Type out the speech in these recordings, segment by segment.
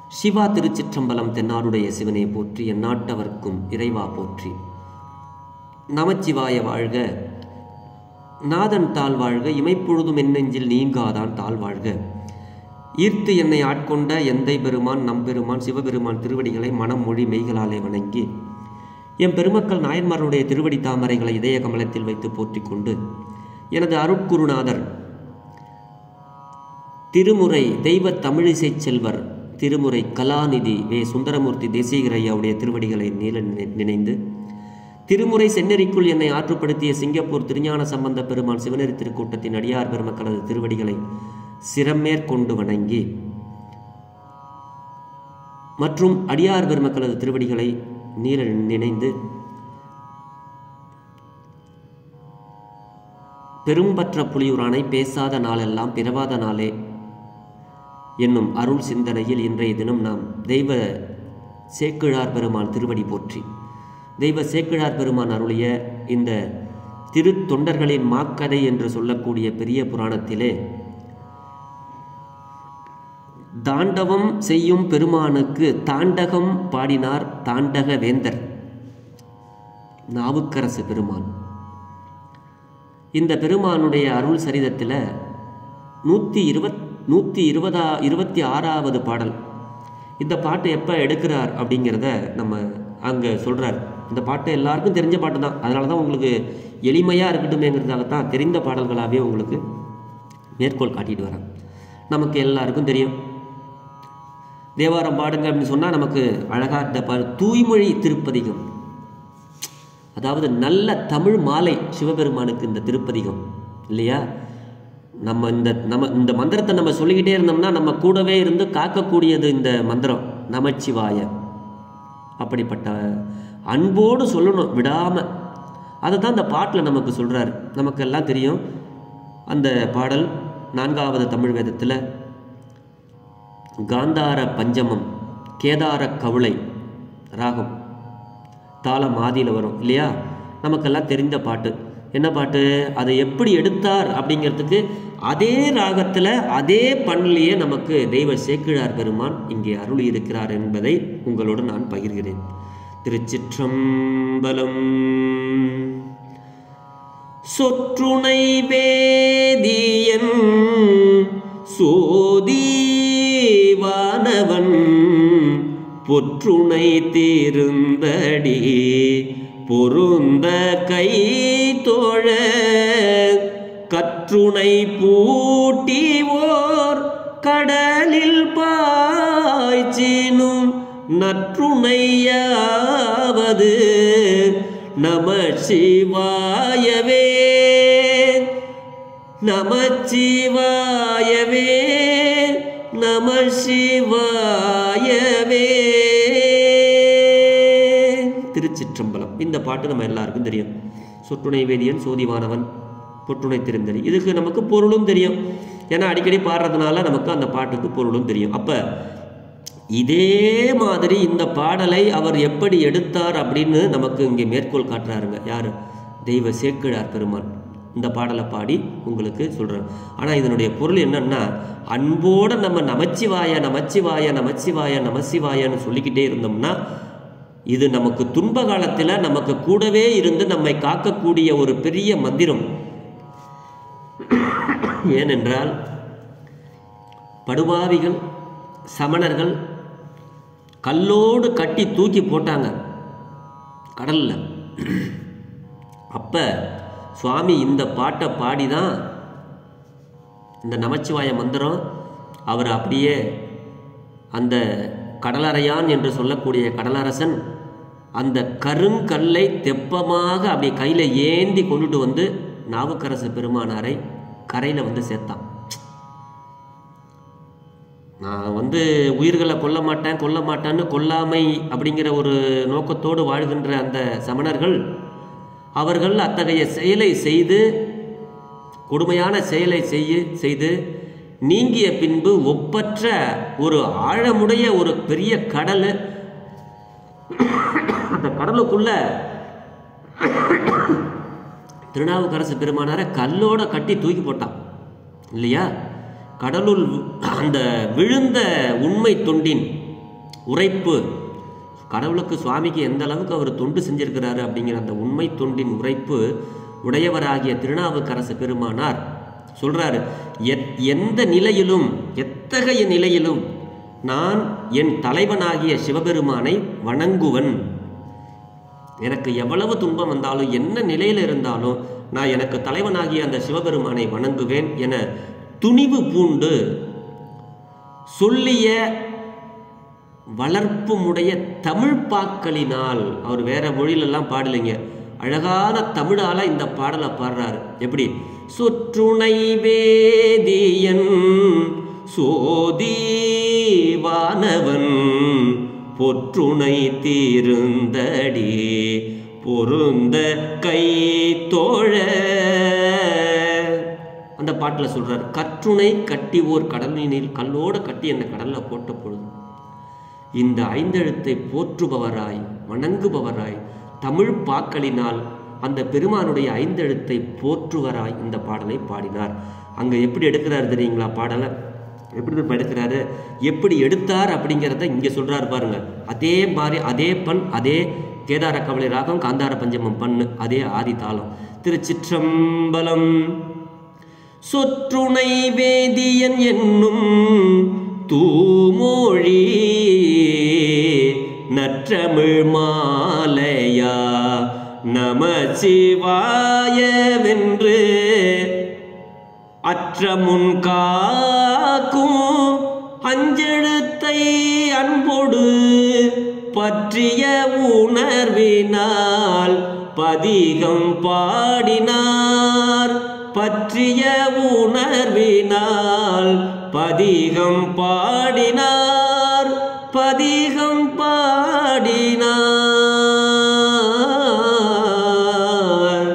சிவா திருச்சிற்றம்பலம் தென்னாடுடைய சிவனை போற்றி எந்நாட்டவர்க்கும் இறைவா போற்றி நமச்சிவாய வாழ்க நாதன் தாழ் வாழ்க இமைப்பொழுதும் என் நெஞ்சில் நீங்காதான் தாழ் வாழ்க ஈர்த்து என்னை ஆட்கொண்ட எந்தை பெருமான் நம்பெருமான் சிவபெருமான் திருவடிகளை மனம் மொழி மெய்களாலே வணங்கி எம் பெருமக்கள் நாயன்மார்களுடைய திருவடி தாமரைகளை இதய கமலத்தில் வைத்து போற்றிக் கொண்டு எனது அருட்குருநாதர் திருமுறை தெய்வ தமிழிசை செல்வர் திருமுறை கலாநிதி வே சுந்தரமூர்த்தி தேசிகர் ஐயாவுடைய திருவடிகளை நீல நினை- நினைந்து திருமுறை செந்நெறிக்குள் என்னை ஆற்றுப்படுத்திய சிங்கப்பூர் திருஞான சம்பந்த பெருமான் சிவநெறி திருக்கூட்டத்தின் அடியார் பெருமக்களது திருவடிகளை சிரமேற்கொண்டு வணங்கி மற்றும் அடியார் பெருமக்களது திருவடிகளை நீல நினைந்து பெரும்பற்ற புலியூரானை பேசாத நாளெல்லாம் பிறவாத நாளே என்னும் அருள் சிந்தனையில் இன்றைய தினம் நாம் தெய்வ சேக்கிழார் பெருமான் திருவடி போற்றி தெய்வ சேக்கிழார் பெருமான் அருளிய இந்த திரு தொண்டர்களின் மாக்கதை என்று சொல்லக்கூடிய பெரிய புராணத்திலே தாண்டவம் செய்யும் பெருமானுக்கு தாண்டகம் பாடினார் தாண்டக வேந்தர் நாவுக்கரசு பெருமான் இந்த பெருமானுடைய அருள் சரிதத்தில் நூற்றி இருபத் நூற்றி இருபதா இருபத்தி ஆறாவது பாடல் இந்த பாட்டு எப்போ எடுக்கிறார் அப்படிங்கிறத நம்ம அங்கே சொல்கிறார் இந்த பாட்டு எல்லாருக்கும் தெரிஞ்ச பாட்டு தான் அதனால தான் உங்களுக்கு எளிமையாக இருக்கட்டுமேங்கிறதுக்காகத்தான் தெரிந்த பாடல்களாகவே உங்களுக்கு மேற்கோள் காட்டிட்டு வரேன் நமக்கு எல்லாருக்கும் தெரியும் தேவாரம் பாடுங்க அப்படின்னு சொன்னால் நமக்கு அழகாக இந்த பா தூய்மொழி திருப்பதிகம் அதாவது நல்ல தமிழ் மாலை சிவபெருமானுக்கு இந்த திருப்பதிகம் இல்லையா நம்ம இந்த நம்ம இந்த மந்திரத்தை நம்ம சொல்லிக்கிட்டே இருந்தோம்னா நம்ம கூடவே இருந்து காக்கக்கூடியது இந்த மந்திரம் நமச்சிவாய அப்படிப்பட்ட அன்போடு சொல்லணும் விடாம அதை தான் இந்த பாட்டில் நமக்கு சொல்றாரு நமக்கு எல்லாம் தெரியும் அந்த பாடல் நான்காவது தமிழ் வேதத்தில் காந்தார பஞ்சமம் கேதார கவுளை ராகம் தாளம் ஆதியில் வரும் இல்லையா நமக்கெல்லாம் தெரிந்த பாட்டு என்ன பாட்டு அதை எப்படி எடுத்தார் அப்படிங்கிறதுக்கு அதே ராகத்தில் அதே பண்ணிலேயே நமக்கு தெய்வ சேக்கிழார் பெருமான் இங்கே அருளி இருக்கிறார் என்பதை உங்களோடு நான் பகிர்கிறேன் திருச்சிற்றம்பலம் சொற்றுணை வேதியன் சோதீவானவன் பொற்றுணை தீருந்தடி பொருந்த கை தோழ கற்றுணை பூட்டி ஓர் கடலில் பாய்ச்சினும் நற்றுணையாவது நம சிவாயவே நமச்சிவாயவே நம சிவாயவே திருச்சிற்றம்பலம் இந்த பாட்டு நம்ம எல்லாருக்கும் தெரியும் சொற்றுணை வேதியன் சோதிவானவன் பொற்றுணை திருந்தடி இதுக்கு நமக்கு பொருளும் தெரியும் ஏன்னா அடிக்கடி பாடுறதுனால நமக்கு அந்த பாட்டுக்கு பொருளும் தெரியும் அப்ப இதே மாதிரி இந்த பாடலை அவர் எப்படி எடுத்தார் அப்படின்னு நமக்கு இங்கே மேற்கோள் காட்டுறாருங்க யாரு தெய்வ சேக்கிழார் பெருமான் இந்த பாடலை பாடி உங்களுக்கு சொல்கிறேன் ஆனால் இதனுடைய பொருள் என்னன்னா அன்போட நம்ம நமச்சிவாய நமச்சிவாய நமச்சிவாய நமசிவாயன்னு சொல்லிக்கிட்டே இருந்தோம்னா இது நமக்கு துன்ப காலத்தில் நமக்கு கூடவே இருந்து நம்மை காக்கக்கூடிய ஒரு பெரிய மந்திரம் ஏனென்றால் படுபாவிகள் சமணர்கள் கல்லோடு கட்டி தூக்கி போட்டாங்க கடல்ல அப்ப சுவாமி இந்த பாட்டை பாடி தான் இந்த நமச்சிவாய மந்திரம் அவர் அப்படியே அந்த கடலறையான் என்று சொல்லக்கூடிய கடலரசன் அந்த கருங்கல்லை தெப்பமாக அப்படி கையில் ஏந்தி கொண்டுட்டு வந்து நாவுக்கரசு பெருமானாரை கரையில் வந்து சேர்த்தான் நான் வந்து உயிர்களை கொல்ல மாட்டேன் கொல்ல மாட்டேன்னு கொல்லாமை அப்படிங்கிற ஒரு நோக்கத்தோடு வாழ்கின்ற அந்த சமணர்கள் அவர்கள் அத்தகைய செயலை செய்து கொடுமையான செயலை செய்ய செய்து நீங்கிய பின்பு ஒப்பற்ற ஒரு ஆழமுடைய ஒரு பெரிய கடல் அந்த கடலுக்குள்ள திருநாவுக்கரசு பெருமானாரை கல்லோட கட்டி தூக்கி போட்டான் இல்லையா கடலுள் வி- அந்த விழுந்த உண்மை தொண்டின் உரைப்பு கடவுளுக்கு சுவாமிக்கு எந்த அளவுக்கு அவர் தொண்டு செஞ்சிருக்கிறாரு அப்படிங்கிற அந்த உண்மை தொண்டின் உரைப்பு உடையவராகிய திருநாவுக்கரசு பெருமானார் சொல்றாரு எத்- எந்த நிலையிலும் எத்தகைய நிலையிலும் நான் என் தலைவனாகிய சிவபெருமானை வணங்குவன் எனக்கு எவ்வளவு துன்பம் வந்தாலும் என்ன நிலையில இருந்தாலும் நான் எனக்கு தலைவனாகிய அந்த சிவபெருமானை வணங்குவேன் என துணிவு பூண்டு சொல்லிய வளர்ப்புமுடைய தமிழ் பாக்களினால் அவர் வேற மொழியிலெல்லாம் பாடலைங்க அழகான தமிழால இந்த பாடலை பாடுறாரு எப்படி சொற்றுணை வேதியன் சோதிவானவன் பொற்றுணை தீருந்தடி பொருந்த கை தோழ அந்த பாட்டில் சொல்றார் கற்றுணை கட்டி ஓர் கடலினில் கல்லோட கட்டி அந்த கடல்ல போட்ட பொழுது இந்த ஐந்தெழுத்தை போற்றுபவராய் வணங்குபவராய் தமிழ் பாக்களினால் அந்த பெருமானுடைய ஐந்தெழுத்தை போற்றுவராய் இந்த பாடலை பாடினார் அங்க எப்படி எடுக்கிறார் தெரியுங்களா பாடலை எப்படி இப்ப எடுக்கிறாரு எப்படி எடுத்தார் அப்படிங்கிறத இங்க சொல்றாரு பாருங்க அதே மாதிரி அதே பண் அதே கேதார கவலை ராகம் காந்தார பஞ்சமம் பண்ணு அதே ஆதி தாளம் திருச்சிற்றம்பலம் சொற்றுணை வேதியன் என்னும் தூமொழி நற்றமிழ் மாலையா நம சிவாயவென்று அற்றமுன் காக்கும் அஞ்செழுத்தை அன்பொடு பற்றிய உணர்வினால் பதிகம் பாடினார் பற்றிய உணர்வினால் பதிகம் பாடினார் பதிகம் பாடினார்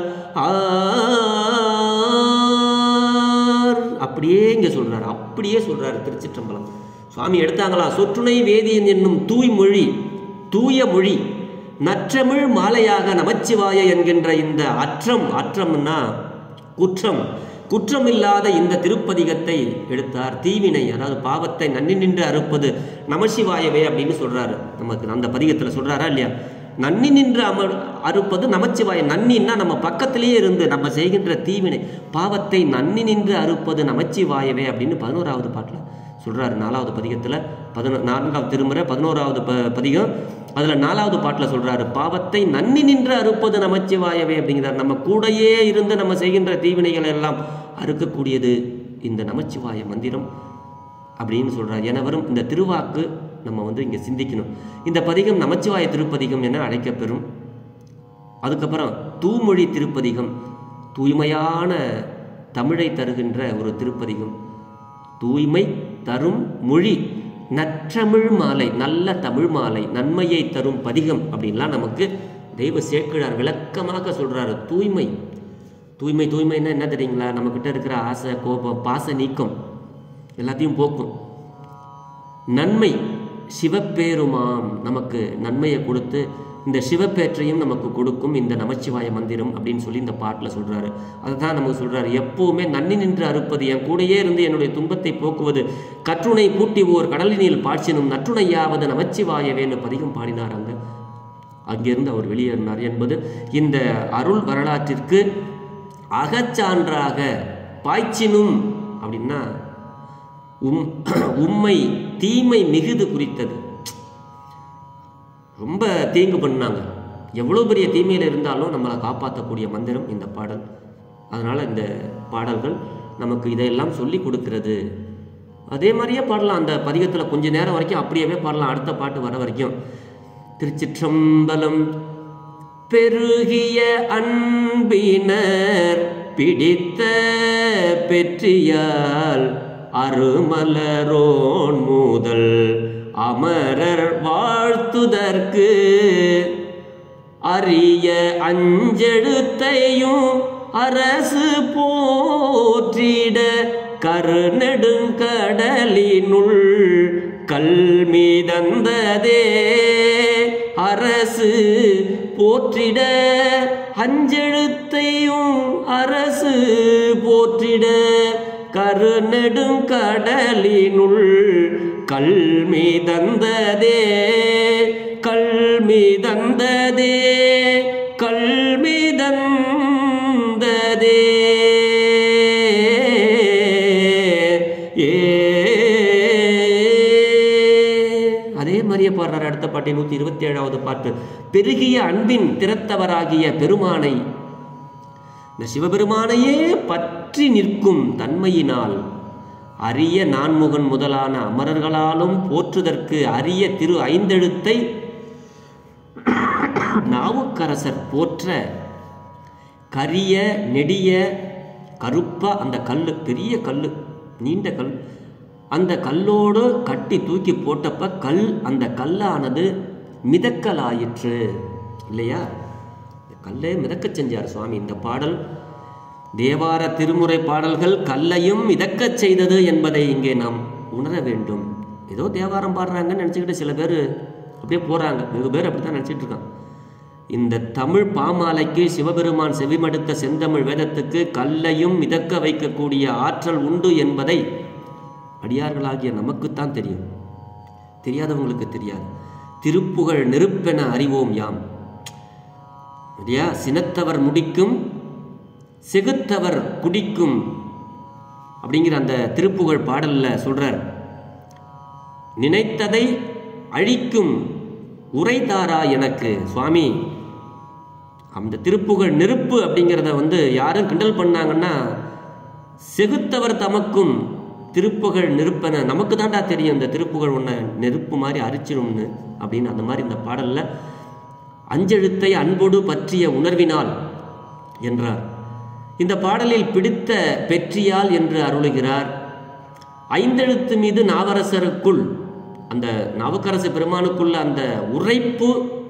ஆர் அப்படியே இங்க சொல்றாரு அப்படியே சொல்றாரு திருச்சிற்றம்பலம் சுவாமி எடுத்தாங்களா சொற்றுணை வேதியன் என்னும் தூய்மொழி தூய மொழி நற்றமிழ் மாலையாக நமச்சிவாய என்கின்ற இந்த அற்றம் அற்றம்னா குற்றம் குற்றமில்லாத இந்த திருப்பதிகத்தை எடுத்தார் தீவினை அதாவது பாவத்தை நன்னி நின்று அறுப்பது நமசிவாயவே அப்படின்னு சொல்றாரு நமக்கு அந்த பதிகத்துல சொல்றாரா இல்லையா நன்னி நின்று அமர் அறுப்பது நமச்சிவாய நன்னின்னா நம்ம பக்கத்திலேயே இருந்து நம்ம செய்கின்ற தீவினை பாவத்தை நன்னி நின்று அறுப்பது நமச்சிவாயவே அப்படின்னு பதினோராவது பாட்டுல சொல்றாரு நாலாவது பதிகத்துல பதினோ நான்காவது திருமுறை பதினோராவது ப பதிகம் அதுல நாலாவது பாட்டுல சொல்றாரு பாவத்தை நன்னி நின்று அறுப்பது நமச்சிவாயவே அப்படிங்கிறார் நம்ம கூடயே இருந்து நம்ம செய்கின்ற தீவினைகள் எல்லாம் அறுக்கக்கூடியது இந்த நமச்சிவாய மந்திரம் அப்படின்னு சொல்றார் என வரும் இந்த திருவாக்கு நம்ம வந்து இங்க சிந்திக்கணும் இந்த பதிகம் நமச்சிவாய திருப்பதிகம் என அழைக்கப்பெறும் அதுக்கப்புறம் தூமொழி திருப்பதிகம் தூய்மையான தமிழை தருகின்ற ஒரு திருப்பதிகம் தூய்மை தரும் மொழி நற்றமிழ் மாலை நல்ல தமிழ் மாலை நன்மையை தரும் பதிகம் அப்படின்லாம் நமக்கு தெய்வ சேக்கிழார் விளக்கமாக சொல்றாரு தூய்மை தூய்மை தூய்மைன்னா என்ன தெரியுங்களா நம்மக்கிட்ட இருக்கிற ஆசை கோபம் பாச நீக்கம் எல்லாத்தையும் போக்கும் நன்மை சிவப்பேருமாம் நமக்கு நன்மையை கொடுத்து இந்த சிவப்பேற்றையும் நமக்கு கொடுக்கும் இந்த நமச்சிவாய மந்திரம் அப்படின்னு சொல்லி இந்த பாட்டில் சொல்றாரு அதுதான் நமக்கு சொல்றாரு எப்பவுமே நன்னி நின்று அறுப்பது என் கூடயே இருந்து என்னுடைய துன்பத்தை போக்குவது கற்றுணை பூட்டி ஓர் கடலினில் பாய்ச்சினும் நற்றுணையாவது நமச்சிவாயவேன்னு பதிகம் பாடினார் அங்க அங்கிருந்து அவர் வெளியேறினார் என்பது இந்த அருள் வரலாற்றிற்கு அகச்சான்றாக பாய்ச்சினும் அப்படின்னா உம் உண்மை தீமை மிகுது குறித்தது ரொம்ப தீங்கு பண்ணாங்க எவ்வளோ பெரிய தீமையில் இருந்தாலும் நம்மளை காப்பாற்றக்கூடிய மந்திரம் இந்த பாடல் அதனால் இந்த பாடல்கள் நமக்கு இதையெல்லாம் சொல்லி கொடுக்கிறது அதே மாதிரியே பாடலாம் அந்த பதிகத்தில் கொஞ்ச நேரம் வரைக்கும் அப்படியே பாடலாம் அடுத்த பாட்டு வர வரைக்கும் திருச்சிற்றம்பலம் பெருகிய அன்பினர் பிடித்த பெற்றியால் அருமலரோன் மூதல் அமரர் வாழ்த்துதற்கு அரிய அஞ்செழுத்தையும் அரசு போற்றிட கருநெடுங்கடலினுள் கல்மீதந்ததே அரசு போற்றிட அஞ்செழுத்தையும் அரசு போற்றிட கருநெடுங்கடலினுள் கல்மீதந்ததே மிதந்ததே கல் மிதந்ததே ஏ அதே மாதிரியே பாடுறார் அடுத்த பாட்டை நூத்தி இருபத்தி ஏழாவது பாட்டு பெருகிய அன்பின் திறத்தவராகிய பெருமானை இந்த சிவபெருமானையே பற்றி நிற்கும் தன்மையினால் அரிய நான்முகன் முதலான அமரர்களாலும் போற்றுதற்கு அரிய திரு ஐந்தெழுத்தை நாவுக்கரசர் போற்ற கரிய நெடிய கருப்பா அந்த கல் பெரிய கல் நீண்ட கல் அந்த கல்லோடு கட்டி தூக்கி போட்டப்ப கல் அந்த கல்லானது மிதக்கலாயிற்று இல்லையா இந்த கல்லை மிதக்கச் செஞ்சார் சுவாமி இந்த பாடல் தேவார திருமுறை பாடல்கள் கல்லையும் மிதக்கச் செய்தது என்பதை இங்கே நாம் உணர வேண்டும் ஏதோ தேவாரம் பாடுறாங்கன்னு நினச்சிக்கிட்டு சில பேர் அப்படியே போகிறாங்க வெகு பேர் அப்படி தான் நினச்சிட்டு இருக்காங்க இந்த தமிழ் பாமாலைக்கு சிவபெருமான் செவிமடுத்த செந்தமிழ் வேதத்துக்கு கல்லையும் மிதக்க வைக்கக்கூடிய ஆற்றல் உண்டு என்பதை அடியார்களாகிய நமக்குத்தான் தெரியும் தெரியாதவங்களுக்கு தெரியாது திருப்புகழ் நெருப்பென அறிவோம் யாம் இல்லையா சினத்தவர் முடிக்கும் செகுத்தவர் குடிக்கும் அப்படிங்கிற அந்த திருப்புகழ் பாடல்ல சொல்றார் நினைத்ததை அழிக்கும் உரைதாரா எனக்கு சுவாமி அந்த திருப்புகழ் நெருப்பு அப்படிங்கிறத வந்து யாரும் கிண்டல் பண்ணாங்கன்னா செகுத்தவர் தமக்கும் திருப்புகழ் நெருப்பென நமக்கு தான்டா தெரியும் இந்த திருப்புகழ் ஒன்றை நெருப்பு மாதிரி அரிச்சிடும்னு அப்படின்னு அந்த மாதிரி இந்த பாடல்ல அஞ்செழுத்தை அன்போடு பற்றிய உணர்வினால் என்றார் இந்த பாடலில் பிடித்த பெற்றியால் என்று அருளுகிறார் ஐந்தெழுத்து மீது நாவரசருக்குள் அந்த நாவுக்கரசு பெருமானுக்குள்ள அந்த உரைப்பு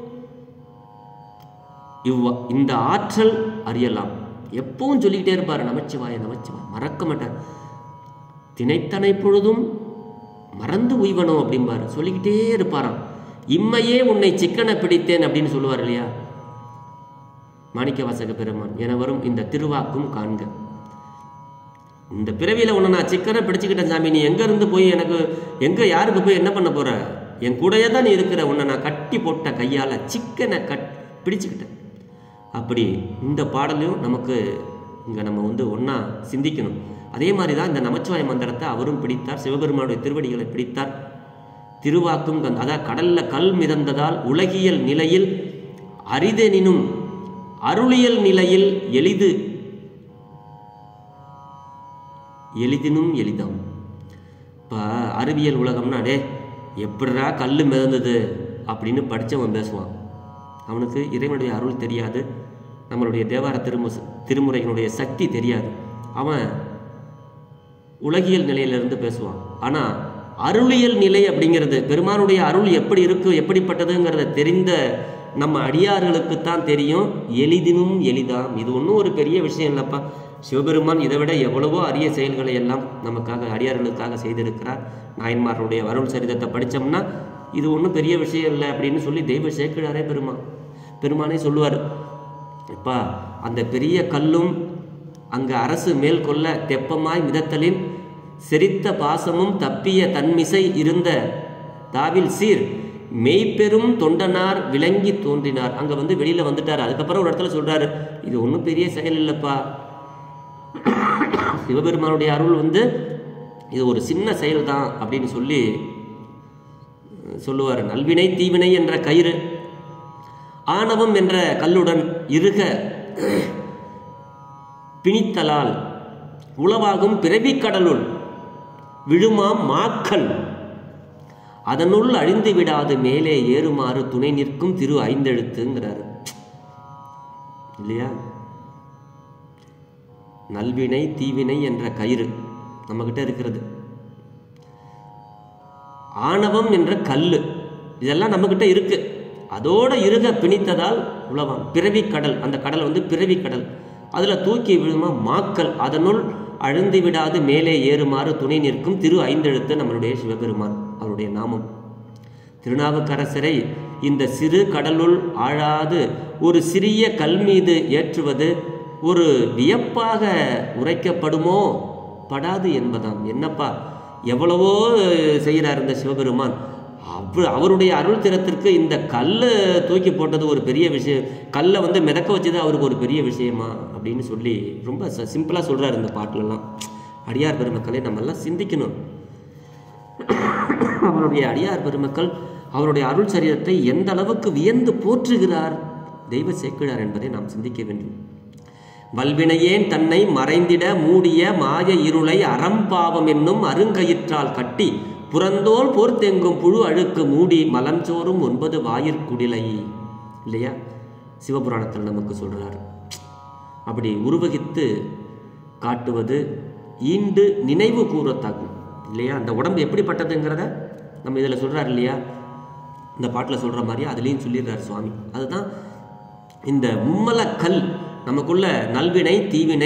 இவ்வ இந்த ஆற்றல் அறியலாம் எப்பவும் சொல்லிக்கிட்டே இருப்பார் நமச்சிவாய நமச்சிவாய மறக்க மாட்டார் தினைத்தனை பொழுதும் மறந்து உய்வனும் அப்படிம்பாரு சொல்லிக்கிட்டே இருப்பாராம் இம்மையே உன்னை சிக்கன பிடித்தேன் அப்படின்னு சொல்லுவார் இல்லையா மாணிக்க வாசக பெருமான் என வரும் இந்த திருவாக்கும் காண்க இந்த பிறவியில உன்னை நான் சிக்கனை பிடிச்சுக்கிட்டேன் சாமி நீ எங்க இருந்து போய் எனக்கு எங்க யாருக்கு போய் என்ன பண்ண போற என் கூடயே தான் நீ இருக்கிற உன்னை நான் கட்டி போட்ட கையால சிக்கனை கட் பிடிச்சுக்கிட்டேன் அப்படி இந்த பாடலையும் நமக்கு இங்க நம்ம வந்து ஒண்ணா சிந்திக்கணும் அதே மாதிரி தான் இந்த நமச்சிவாய மந்திரத்தை அவரும் பிடித்தார் சிவபெருமானுடைய திருவடிகளை பிடித்தார் திருவாக்கும் கந்த அதாவது கடல்ல கல் மிதந்ததால் உலகியல் நிலையில் அரிதெனினும் அருளியல் நிலையில் எளிது எளிதினும் எளிதாம் இப்போ அறிவியல் உலகம்னா டே எப்படிடா கல் மிதந்தது அப்படின்னு படித்தவன் பேசுவான் அவனுக்கு இறைவனுடைய அருள் தெரியாது நம்மளுடைய தேவார திருமு திருமுறையினுடைய சக்தி தெரியாது அவன் உலகியல் நிலையிலிருந்து பேசுவான் ஆனால் அருளியல் நிலை அப்படிங்கிறது பெருமானுடைய அருள் எப்படி இருக்கு எப்படிப்பட்டதுங்கிறத தெரிந்த நம்ம அடியார்களுக்குத்தான் தெரியும் எளிதினும் எளிதாம் இது ஒன்றும் ஒரு பெரிய விஷயம் இல்லைப்பா சிவபெருமான் இதை விட எவ்வளவோ அரிய செயல்களை எல்லாம் நமக்காக அடியார்களுக்காக செய்திருக்கிறார் நாயன்மார்களுடைய அருள் சரிதத்தை படித்தோம்னா இது ஒன்றும் பெரிய விஷயம் இல்லை அப்படின்னு சொல்லி தெய்வ சேர்க்கிறாரே பெருமான் பெருமானே சொல்லுவார் எப்பா அந்த பெரிய கல்லும் அங்கு அரசு மேல் கொள்ள தெப்பமாய் மிதத்தலின் செரித்த பாசமும் தப்பிய தன்மிசை இருந்த தாவில் சீர் மெய்ப்பெரும் தொண்டனார் விளங்கி தோன்றினார் அங்க வந்து வெளியில வந்துட்டார் அதுக்கப்புறம் ஒரு இடத்துல சொல்றாரு இது ஒன்றும் பெரிய செயல் இல்லைப்பா சிவபெருமானுடைய அருள் வந்து இது ஒரு சின்ன செயல் தான் அப்படின்னு சொல்லி சொல்லுவார் நல்வினை தீவினை என்ற கயிறு ஆணவம் என்ற கல்லுடன் இருக பிணித்தலால் உளவாகும் பிறவிக் கடலுள் விழுமாம் மாக்கள் அதனுள் அழிந்து விடாது மேலே ஏறுமாறு துணை நிற்கும் திரு ஐந்தெழுத்துங்கிறாரு இல்லையா நல்வினை தீவினை என்ற கயிறு நம்மகிட்ட இருக்கிறது ஆணவம் என்ற கல்லு இதெல்லாம் நம்மகிட்ட இருக்கு அதோட இருக பிணித்ததால் உழவான் பிறவி கடல் அந்த கடல் வந்து பிறவி கடல் அதுல தூக்கி விழுமா மாக்கள் அதனுள் அழுந்து விடாது மேலே ஏறுமாறு துணை நிற்கும் திரு ஐந்தெழுத்து நம்மளுடைய சிவபெருமான் அவருடைய நாமம் திருநாவுக்கரசரை இந்த சிறு கடலுள் ஆழாது ஒரு சிறிய கல் மீது ஏற்றுவது ஒரு வியப்பாக உரைக்கப்படுமோ படாது என்பதாம் என்னப்பா எவ்வளவோ செய்கிறார் இந்த சிவபெருமான் அவர் அவருடைய அருள் திறத்திற்கு இந்த கல்லை தூக்கி போட்டது ஒரு பெரிய விஷயம் கல்லை வந்து மிதக்க வச்சது அவருக்கு ஒரு பெரிய விஷயமா அப்படின்னு சொல்லி ரொம்ப சிம்பிளாக சொல்கிறார் இந்த பாட்டிலெல்லாம் அடியார் பெருமக்களை நம்மெல்லாம் சிந்திக்கணும் அவருடைய அடியார் பெருமக்கள் அவருடைய அருள் சரீரத்தை எந்த அளவுக்கு வியந்து போற்றுகிறார் தெய்வ சேக்கிழார் என்பதை நாம் சிந்திக்க வேண்டும் வல்வினையேன் தன்னை மறைந்திட மூடிய மாய இருளை அறம்பாவம் என்னும் அருங்கயிற்றால் கட்டி புறந்தோல் போர்த்தெங்கும் புழு அழுக்கு மூடி மலஞ்சோறும் ஒன்பது வாயிற்குடிலை இல்லையா சிவபுராணத்தில் நமக்கு சொல்றார் அப்படி உருவகித்து காட்டுவது ஈண்டு நினைவு கூறத்தாகும் இல்லையா அந்த உடம்பு எப்படிப்பட்டதுங்கிறத நம்ம இதில் சொல்றார் இல்லையா இந்த பாட்டில் சொல்கிற மாதிரி அதுலேயும் சொல்லிடுறார் சுவாமி அதுதான் இந்த மும்மல கல் நமக்குள்ள நல்வினை தீவினை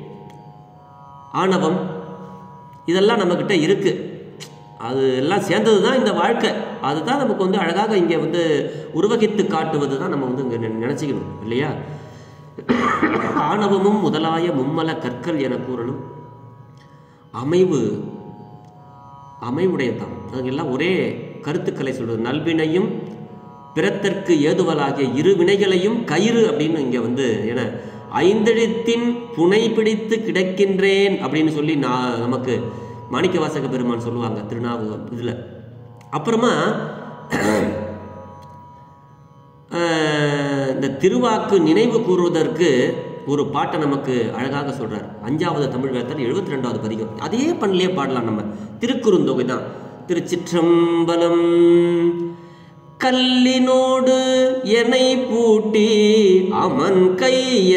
ஆணவம் இதெல்லாம் நம்மக்கிட்ட இருக்கு அது எல்லாம் சேர்ந்தது தான் இந்த வாழ்க்கை அதுதான் நமக்கு வந்து அழகாக இங்கே வந்து உருவகித்து காட்டுவது தான் நம்ம வந்து இங்கே நினச்சிக்கணும் இல்லையா ஆணவமும் முதலாய மும்மல கற்கள் என கூறலும் அமைவு அமைவுடையதான் அதெல்லாம் ஒரே கருத்துக்களை சொல்றது நல்வினையும் பிறத்தற்கு ஏதுவலாகிய இரு வினைகளையும் கயிறு அப்படின்னு இங்க வந்து என ஐந்தெழுத்தின் புனை பிடித்து கிடக்கின்றேன் அப்படின்னு சொல்லி நான் நமக்கு மாணிக்க வாசக பெருமான் சொல்லுவாங்க திருநாவுகம் இதுல அப்புறமா அஹ், இந்த திருவாக்கு நினைவு கூறுவதற்கு ஒரு பாட்டை நமக்கு அழகாக சொல்றார் அஞ்சாவது தமிழ் வேத்தல் எழுபத்தி ரெண்டாவது பதிகம் அதே பண்ணலையே பாடலாம் நம்ம திருக்குறுந்தொகை தான் திருச்சிற்றம்பலம் கல்லினோடு எனை பூட்டி அமன் கைய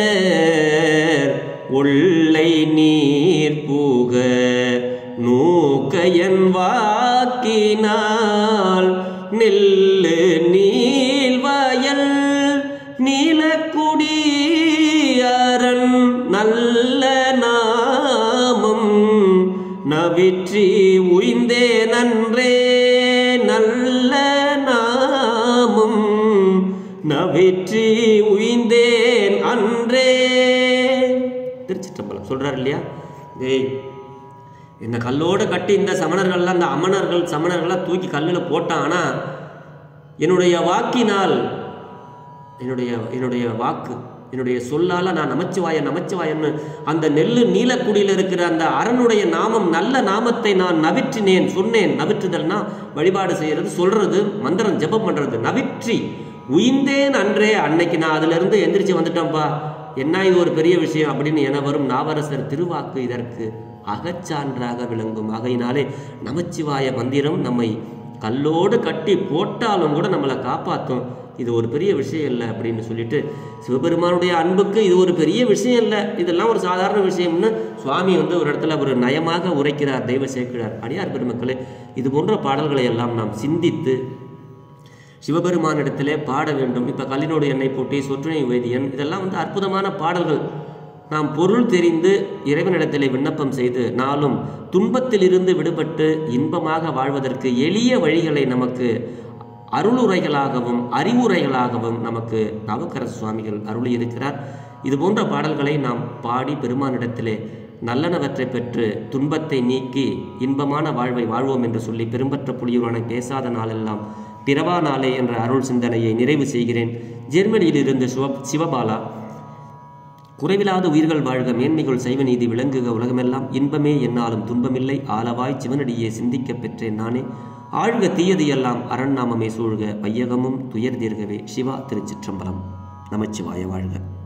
உள்ளை நீர் பூக நூக்கையன் வாக்கினால் நெல்லு நீள்வயல் நீலக்குடியரன் நல்ல நாமம் நவிற்றி உய்ந்தே நன்றே நல்ல நாமம் நவிற்றி உய்ந்தேன் அன்றே திருச்சிற்றம்பலம் சொல்றார் இல்லையா டேய் இந்த கல்லோட கட்டி இந்த சமணர்கள்லாம் இந்த அமணர்கள் சமணர்கள்லாம் தூக்கி கல்லில் போட்டான் ஆனா என்னுடைய வாக்கினால் என்னுடைய என்னுடைய வாக்கு என்னுடைய சொல்லால நான் நமச்சிவாய நமச்சிவாயன்னு அந்த நெல்லு நீலக்குடியில் இருக்கிற அந்த அரணுடைய நாமம் நல்ல நாமத்தை நான் நவிற்றினேன் சொன்னேன் நவிற்றுதல்னா வழிபாடு செய்யறது சொல்றது மந்திரம் ஜெபம் பண்றது நவிற்றி உயிந்தேன் அன்றே அன்னைக்கு நான் அதுல இருந்து எந்திரிச்சு வந்துட்டேன்ப்பா என்ன இது ஒரு பெரிய விஷயம் அப்படின்னு என வரும் நாவரசர் திருவாக்கு இதற்கு அகச்சான்றாக விளங்கும் ஆகையினாலே நமச்சிவாய மந்திரம் நம்மை கல்லோடு கட்டி போட்டாலும் கூட நம்மளை காப்பாற்றும் இது ஒரு பெரிய விஷயம் இல்லை அப்படின்னு சொல்லிட்டு சிவபெருமானுடைய அன்புக்கு இது ஒரு பெரிய விஷயம் இல்லை இதெல்லாம் ஒரு சாதாரண விஷயம்னு சுவாமி வந்து ஒரு இடத்துல ஒரு நயமாக உரைக்கிறார் தெய்வ சேர்க்கிறார் அடியார் பெருமக்களே இது போன்ற பாடல்களை எல்லாம் நாம் சிந்தித்து சிவபெருமானிடத்திலே பாட வேண்டும் இப்போ கல்லினோடு எண்ணெய் போட்டி சொற்றுணை வேதியன் இதெல்லாம் வந்து அற்புதமான பாடல்கள் நாம் பொருள் தெரிந்து இறைவனிடத்திலே விண்ணப்பம் செய்து நாளும் துன்பத்திலிருந்து விடுபட்டு இன்பமாக வாழ்வதற்கு எளிய வழிகளை நமக்கு அருளுரைகளாகவும் அறிவுரைகளாகவும் நமக்கு நவக்கரசு சுவாமிகள் அருளி இருக்கிறார் இது போன்ற பாடல்களை நாம் பாடி பெருமானிடத்திலே நல்லனவற்றை பெற்று துன்பத்தை நீக்கி இன்பமான வாழ்வை வாழ்வோம் என்று சொல்லி பெரும்பற்ற புலியூரான பேசாத நாளெல்லாம் பிறவா நாளே என்ற அருள் சிந்தனையை நிறைவு செய்கிறேன் ஜெர்மனியிலிருந்து சிவ சிவபாலா குறைவில்லாத உயிர்கள் வாழ்க மேன்மைகள் சைவ நீதி விளங்குக உலகமெல்லாம் இன்பமே என்னாலும் துன்பமில்லை ஆளவாய் சிவனடியே சிந்திக்கப் பெற்றேன் நானே ஆழ்க தீயது எல்லாம் அரண்நாமமே சூழ்க வையகமும் துயர் தீர்கவே சிவா திருச்சிற்றம்பலம் நமச்சிவாய வாழ்க